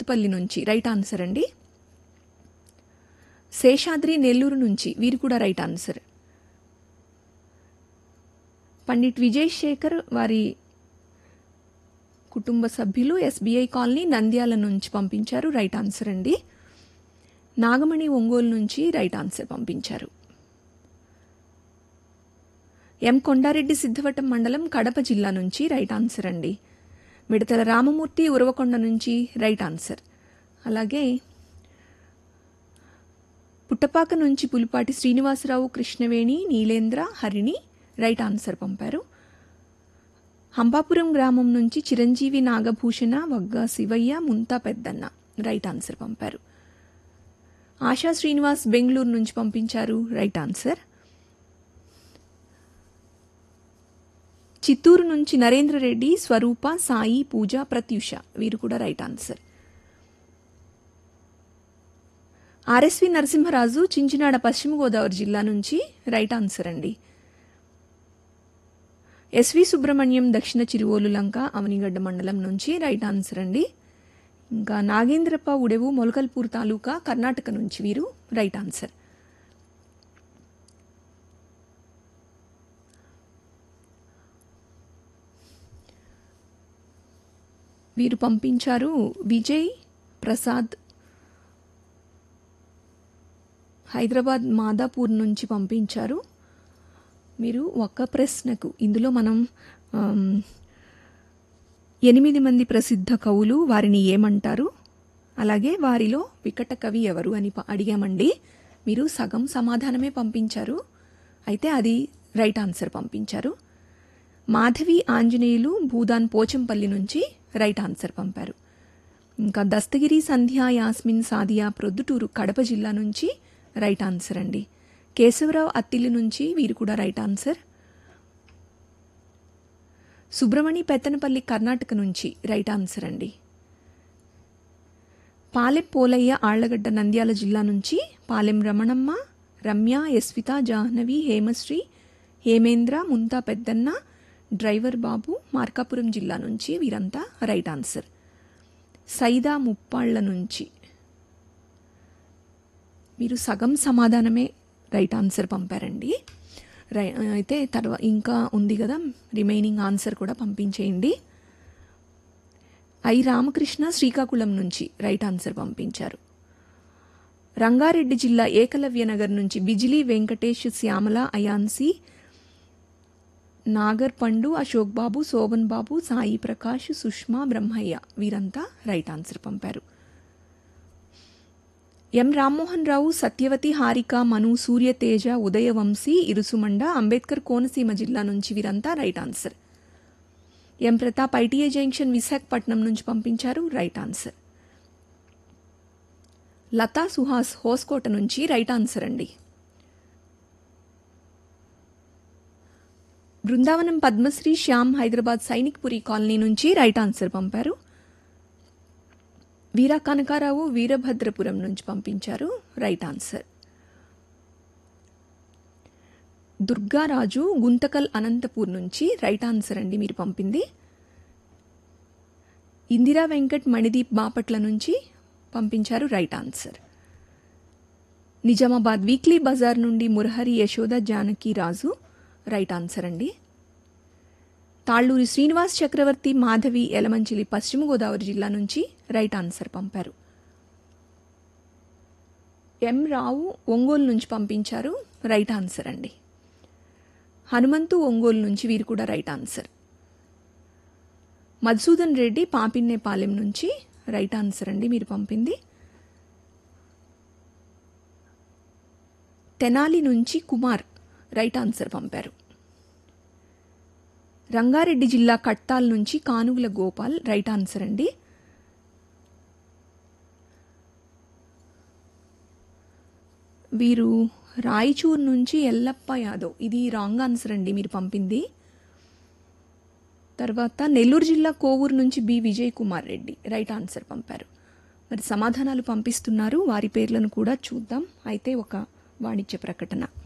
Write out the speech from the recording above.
సూర్లపల్లి నుంచి right answer అండి శేషాద్రి నెల్లూరు నుంచి వీరు కూడా రైట్ ఆన్సర్ పండిట్ విజయ్ శేఖర్ వారి కుటుంబ సభ్యులు ఎస్బీఐ కాలనీ నంద్యాల నుంచి పంపించారు రైట్ ఆన్సర్ అండి నాగమణి ఒంగోలు నుంచి రైట్ ఆన్సర్ పంపించారు ఎం కొండారెడ్డి సిద్ధవటం మండలం కడప జిల్లా నుంచి రైట్ ఆన్సర్ అండి మిడతల రామమూర్తి ఉరవకొండ నుంచి రైట్ ఆన్సర్ అలాగే పుట్టపాక నుంచి పులిపాటి శ్రీనివాసరావు కృష్ణవేణి నీలేంద్ర హరిణి రైట్ ఆన్సర్ పంపారు హంపాపురం గ్రామం నుంచి చిరంజీవి నాగభూషణ వగ్గ శివయ్య ముంతా పెద్దన్న రైట్ ఆన్సర్ పంపారు ఆశా శ్రీనివాస్ బెంగళూరు నుంచి పంపించారు రైట్ ఆన్సర్ చిత్తూరు నుంచి నరేంద్ర రెడ్డి స్వరూప సాయి పూజ ప్రత్యూష వీరు కూడా right answer RSV Narasimharaju Chinchinada పశ్చిమ గోదావరి జిల్లా నుంచి రైట్ ఆన్సర్ అండి ఎస్వి సుబ్రహ్మణ్యం దక్షిణ చిరువోలు లంక అవనిగడ్డ మండలం నుంచి రైట్ ఆన్సర్ అండి ఇంకా నాగేంద్రప్ప ఉడెవు మొలకల్పూర్ తాలూకా కర్ణాటక నుంచి వీరు రైట్ ఆన్సర్ వీరు పంపించారు విజయ్ ప్రసాద్ హైదరాబాద్ మాదాపూర్ నుంచి పంపించారు మీరు ఒక్క ప్రశ్నకు ఇందులో మనం ఆమ్, ఎనిమిది మంది ప్రసిద్ధ కవులు వారిని ఏమంటారు అలాగే వారిలో వికట కవి ఎవరు అని ప- అడిగామండి మీరు సగం సమాధానమే పంపించారు అయితే అది రైట్ ఆన్సర్ పంపించారు మాధవి ఆంజనేయులు భూదాన్ పోచంపల్లి నుంచి రైట్ ఆన్సర్ పంపారు ఇంకా దస్తగిరి సంధ్యా యాస్మిన్ సాదియా ప్రొద్దుటూరు కడప జిల్లా నుంచి రైట్ ఆన్సర్ అండి కేశవరావు అత్తిల్లి నుంచి వీరు కూడా రైట్ ఆన్సర్ సుబ్రమణి పెత్తనపల్లి కర్ణాటక నుంచి రైట్ ఆన్సర్ అండి పాలెం పోలయ్య ఆళ్లగడ్డ నంద్యాల జిల్లా నుంచి పాలెం రమణమ్మ రమ్య యస్విత జాహ్నవి హేమశ్రీ హేమేంద్ర ముంతా పెద్దన్న డ్రైవర్ బాబు మార్కాపురం జిల్లా నుంచి వీరంతా రైట్ ఆన్సర్ సైదా ముప్పాళ్ల నుంచి మీరు సగం సమాధానమే రైట్ ఆన్సర్ పంపారండి రై అయితే తర్వాత ఇంకా ఉంది కదా రిమైనింగ్ ఆన్సర్ కూడా పంపించేయండి ఐ రామకృష్ణ శ్రీకాకుళం నుంచి రైట్ ఆన్సర్ పంపించారు రంగారెడ్డి జిల్లా ఏకలవ్య నగర్ నుంచి బిజిలీ వెంకటేష్ శ్యామల అయాన్సి నాగర్ పండు అశోక్ బాబు శోభన్ బాబు సాయి ప్రకాష్ సుష్మా బ్రహ్మయ్య వీరంతా రైట్ ఆన్సర్ పంపారు ఎం రామ్మోహన్ రావు సత్యవతి హారిక మను సూర్యతేజ ఉదయవంశీ ఇరుసుమండ అంబేద్కర్ కోనసీమ జిల్లా నుంచి వీరంతా right answer M Pratap ITI junction Visakhapatnam నుంచి పంపించారు రైట్ ఆన్సర్ లతా సుహాస్ హోస్కోట నుంచి రైట్ ఆన్సర్ అండి బృందావనం పద్మశ్రీ శ్యామ్ హైదరాబాద్ సైనిక్పురి కాలనీ నుంచి రైట్ ఆన్సర్ పంపారు వీర కనకారావు వీరభద్రపురం నుంచి పంపించారు రైట్ ఆన్సర్ దుర్గారాజు గుంతకల్ అనంతపూర్ నుంచి రైట్ ఆన్సర్ అండి మీరు పంపింది ఇందిరా వెంకట్ మణిదీప్ బాపట్ల నుంచి పంపించారు రైట్ ఆన్సర్ నిజామాబాద్ వీక్లీ బజార్ నుండి మురహరి యశోద జానకి రాజు రైట్ ఆన్సర్ అండి తాళ్ళూరి శ్రీనివాస్ చక్రవర్తి మాధవి ఎలమంచిలి పశ్చిమ గోదావరి జిల్లా నుంచి రైట్ ఆన్సర్ పంపారు ఎం రావు ఒంగోలు నుంచి పంపించారు రైట్ ఆన్సర్ అండి హనుమంతు ఒంగోలు నుంచి వీరు కూడా రైట్ ఆన్సర్ మధుసూదన్ రెడ్డి పాపిన్నేపాలెం నుంచి రైట్ ఆన్సర్ అండి మీరు పంపింది తెనాలి నుంచి కుమార్ రైట్ ఆన్సర్ పంపారు రంగారెడ్డి జిల్లా కట్టాల్ నుంచి కానుగుల గోపాల్ రైట్ ఆన్సర్ అండి వీరు రాయచూర్ నుంచి ఎల్లప్ప యాదవ్ ఇది రాంగ్ ఆన్సర్ అండి మీరు పంపింది తర్వాత నెల్లూరు జిల్లా కోవూరు నుంచి B Vijay Kumar Reddy right answer పంపారు మరి సమాధానాలు పంపిస్తున్నారు వారి పేర్లను కూడా చూద్దాం అయితే ఒక వాణిజ్య ప్రకటన